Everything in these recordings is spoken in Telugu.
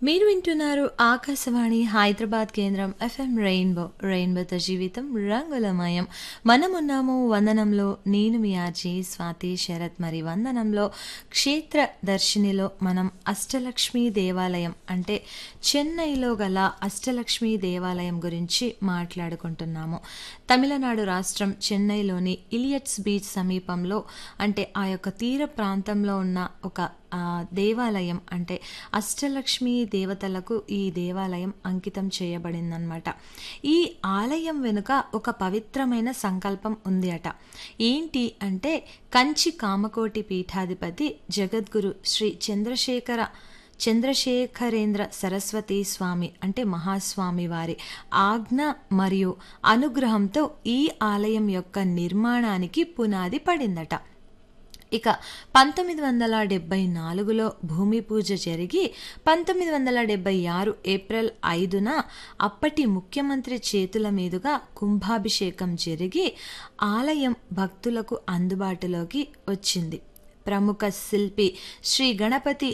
మీరు వింటున్నారు ఆకాశవాణి హైదరాబాద్ కేంద్రం ఎఫ్ఎం రెయిన్బో రెయిన్బోతో జీవితం రంగులమయం మనమున్నాము వందనంలో నేను మీ ఆర్జీ స్వాతి శరత్ మరి వందనంలో క్షేత్ర దర్శినిలో మనం అష్టలక్ష్మి దేవాలయం అంటే చెన్నైలో గల అష్టలక్ష్మి దేవాలయం గురించి మాట్లాడుకుంటున్నాము తమిళనాడు రాష్ట్రం చెన్నైలోని ఇలియట్స్ బీచ్ సమీపంలో అంటే ఆ యొక్క తీర ప్రాంతంలో ఉన్న ఒక ఆ, దేవాలయం అంటే అష్టలక్ష్మి దేవతలకు ఈ దేవాలయం అంకితం చేయబడిందనమాట ఈ ఆలయం వెనుక ఒక పవిత్రమైన సంకల్పం ఉంది అట ఏంటి అంటే కంచి కామకోటి పీఠాధిపతి జగద్గురు శ్రీ చంద్రశేఖర చంద్రశేఖరేంద్ర సరస్వతి స్వామి అంటే మహాస్వామి వారి ఆజ్ఞ మరియు అనుగ్రహంతో ఈ ఆలయం యొక్క నిర్మాణానికి పునాది పడిందట ఇక పంతొమ్మిది వందల డెబ్బై నాలుగులో భూమి పూజ జరిగి పంతొమ్మిది వందల డెబ్బై ఆరు ఏప్రిల్ ఐదున అప్పటి ముఖ్యమంత్రి చేతుల మీదుగా కుంభాభిషేకం జరిగి ఆలయం భక్తులకు అందుబాటులోకి వచ్చింది ప్రముఖ శిల్పి శ్రీ గణపతి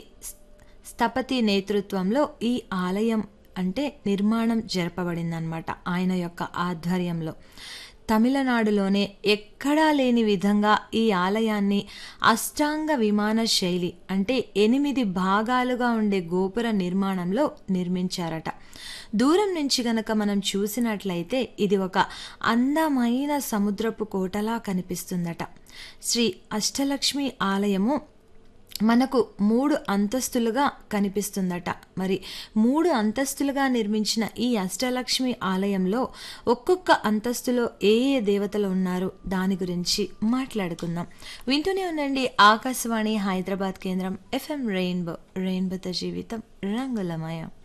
స్థపతి నేతృత్వంలో ఈ ఆలయం అంటే నిర్మాణం జరపబడిందనమాట ఆయన యొక్క ఆధ్వర్యంలో తమిళనాడులోనే ఎక్కడా లేని విధంగా ఈ ఆలయాన్ని అష్టాంగ విమాన శైలి అంటే ఎనిమిది భాగాలుగా ఉండే గోపుర నిర్మాణంలో నిర్మించారట దూరం నుంచి గనక మనం చూసినట్లయితే ఇది ఒక అందమైన సముద్రపు కోటలా కనిపిస్తుందట శ్రీ అష్టలక్ష్మి ఆలయము మనకు మూడు అంతస్తులుగా కనిపిస్తుందట మరి మూడు అంతస్తులుగా నిర్మించిన ఈ అష్టలక్ష్మి ఆలయంలో ఒక్కొక్క అంతస్తులో ఏ ఏ దేవతలు ఉన్నారు దాని గురించి మాట్లాడుకుందాం వింటూనే ఉండండి ఆకాశవాణి హైదరాబాద్ కేంద్రం ఎఫ్ఎం రెయిన్బో రెయిన్బోతో జీవితం రంగులమయం